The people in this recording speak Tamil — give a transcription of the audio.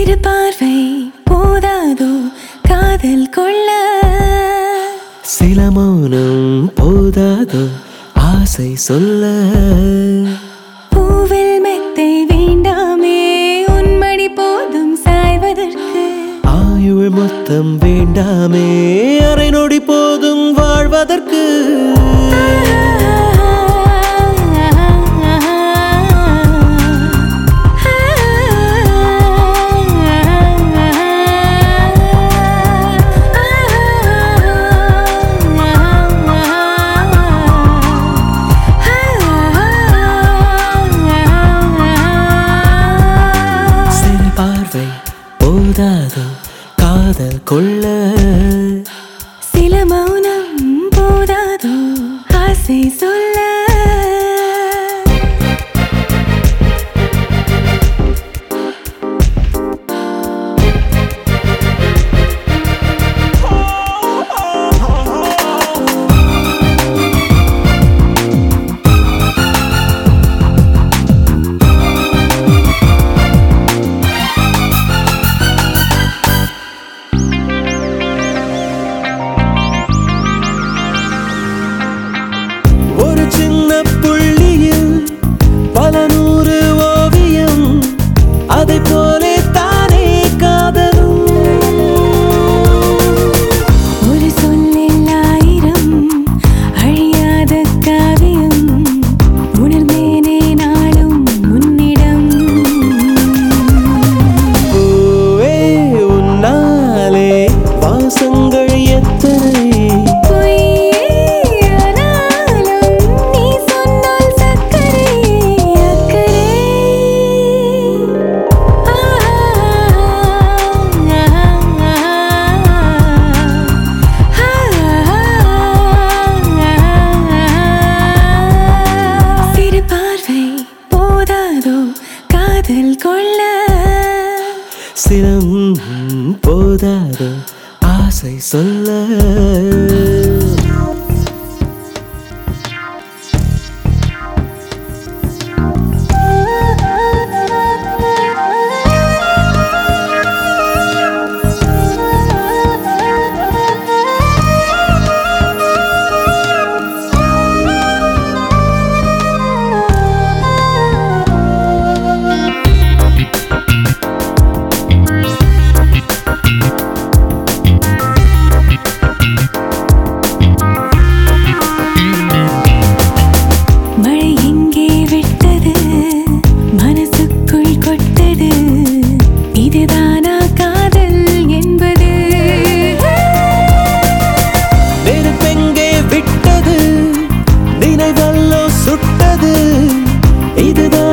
சிறு பார்வை போதாதோ காதல் கொள்ள சில மௌனம் போதாதோ ஆசை சொல்ல பூவில் மெத்தை வேண்டாமே உன்மடி போதும் சாய்வதற்கு ஆயுள் மொத்தம் வேண்டாமே அரை நொடி போதும் வாழ்வதற்கு சிறு பார்வை போதாதோ காதல் கொள்ள சில மௌனம் போதாதோ ஆசை சொல்ல ஒரு சின்ன புள்ளியில் பல நூறு ஓவியம் அதை போலே தானே காதலும் ஒரு சொல்லில் ஆயிரம் அழியாத காவியம் உணர்ந்தேனே நாளும் உன்னிடம் பூவே உன்னாலே வாசங்கள் எத்தனை பொய்யானாலும் நீ சொன்னால் சக்கரை அக்கறை சிறு பார்வை போதாதோ காதல் கொள்ள சிலம் போதாதோ ஆசை சொல்ல மழை எங்கே விட்டது மனசுக்குள் கொட்டது இதுதானா காதல் என்பது நெருப்பெங்கே விட்டது நினைவல்லோ சுட்டது இதுதான்